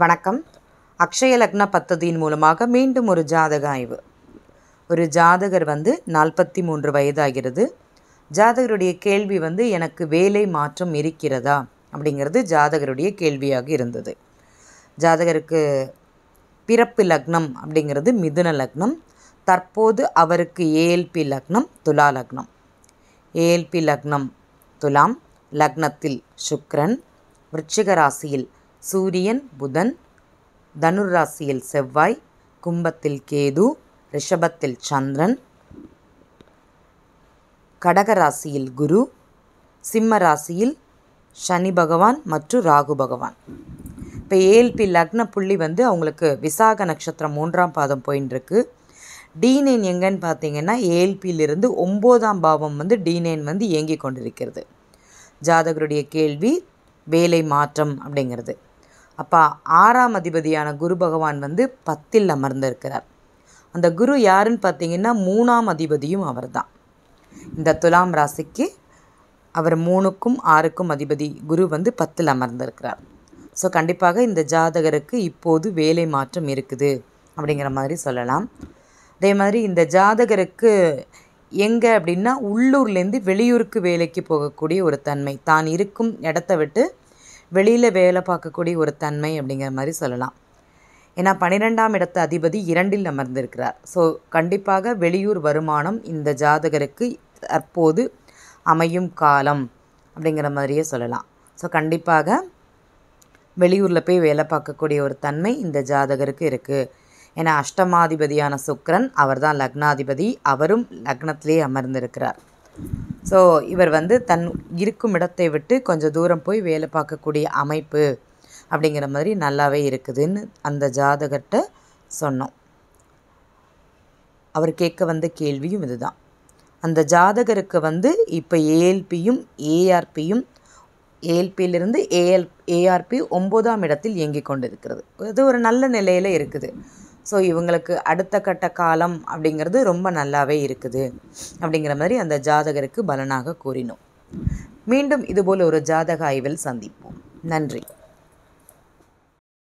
வணக்கம் அக்ஷய லக்ன பத்ததியின் மூலமாக மீண்டும் ஒரு ஜாதக ஆய்வு ஒரு ஜாதகர் வந்து நாற்பத்தி மூன்று வயதாகிறது ஜாதகருடைய கேள்வி வந்து எனக்கு வேலை மாற்றம் இருக்கிறதா அப்படிங்கிறது ஜாதகருடைய கேள்வியாக இருந்தது ஜாதகருக்கு பிறப்பு லக்னம் அப்படிங்கிறது மிதுன லக்னம் தற்போது அவருக்கு ஏஎல்பி லக்னம் துலா லக்னம் ஏஎல்பி லக்னம் துலாம் லக்னத்தில் சுக்கிரன் விருச்சிக ராசியில் சூரியன் புதன் தனுர் ராசியில் செவ்வாய் கும்பத்தில் கேது ரிஷபத்தில் சந்திரன் கடக ராசியில் குரு சிம்ம ராசியில் சனி பகவான் மற்றும் ராகு பகவான் இப்போ ஏஎல்பி லக்ன புள்ளி வந்து அவங்களுக்கு விசாக நட்சத்திரம் மூன்றாம் பாதம் போயின்னு இருக்கு டி நைன் எங்கன்னு பார்த்தீங்கன்னா ஏஎல்பியிலிருந்து ஒம்போதாம் பாவம் வந்து டி நைன் வந்து இயங்கி கொண்டிருக்கிறது ஜாதகருடைய கேள்வி வேலை மாற்றம் அப்படிங்கிறது அப்போ ஆறாம் அதிபதியான குரு பகவான் வந்து பத்தில் அமர்ந்திருக்கிறார் அந்த குரு யாருன்னு பார்த்தீங்கன்னா மூணாம் அதிபதியும் அவர்தான் இந்த துலாம் ராசிக்கு அவர் மூணுக்கும் ஆறுக்கும் அதிபதி குரு வந்து பத்தில் அமர்ந்திருக்கிறார் ஸோ கண்டிப்பாக இந்த ஜாதகருக்கு இப்போது வேலை மாற்றம் இருக்குது அப்படிங்கிற மாதிரி சொல்லலாம் அதே மாதிரி இந்த ஜாதகருக்கு எங்கே அப்படின்னா உள்ளூர்லேருந்து வெளியூருக்கு வேலைக்கு போகக்கூடிய ஒரு தன்மை தான் இருக்கும் இடத்த விட்டு வெளியில் வேலை பார்க்கக்கூடிய ஒரு தன்மை அப்படிங்கிற மாதிரி சொல்லலாம் ஏன்னா பன்னிரெண்டாம் இடத்து அதிபதி இரண்டில் அமர்ந்திருக்கிறார் ஸோ கண்டிப்பாக வெளியூர் வருமானம் இந்த ஜாதகருக்கு தற்போது அமையும் காலம் அப்படிங்கிற மாதிரியே சொல்லலாம் ஸோ கண்டிப்பாக வெளியூரில் போய் வேலை பார்க்கக்கூடிய ஒரு தன்மை இந்த ஜாதகருக்கு இருக்குது ஏன்னா அஷ்டமாதிபதியான சுக்கிரன் அவர் தான் லக்னாதிபதி அவரும் லக்னத்திலே அமர்ந்திருக்கிறார் ஸோ இவர் வந்து தன் இருக்கும் இடத்தை விட்டு கொஞ்சம் தூரம் போய் வேலை பார்க்கக்கூடிய அமைப்பு அப்படிங்கிற மாதிரி நல்லாவே இருக்குதுன்னு அந்த ஜாதகர்கிட்ட சொன்னோம் அவர் கேட்க வந்த கேள்வியும் இதுதான் அந்த ஜாதகருக்கு வந்து இப்போ ஏஎல்பியும் ஏஆர்பியும் ஏஎல்பியிலிருந்து ஏஎல் ஏஆர்பி ஒம்போதாம் இடத்தில் இயங்கி கொண்டிருக்கிறது இது ஒரு நல்ல நிலையில் இருக்குது ஸோ இவங்களுக்கு அடுத்த கட்ட காலம் அப்படிங்கிறது ரொம்ப நல்லாவே இருக்குது அப்படிங்கிற மாதிரி அந்த ஜாதகருக்கு பலனாக கூறினோம் மீண்டும் இதுபோல் ஒரு ஜாதக ஆய்வில் சந்திப்போம் நன்றி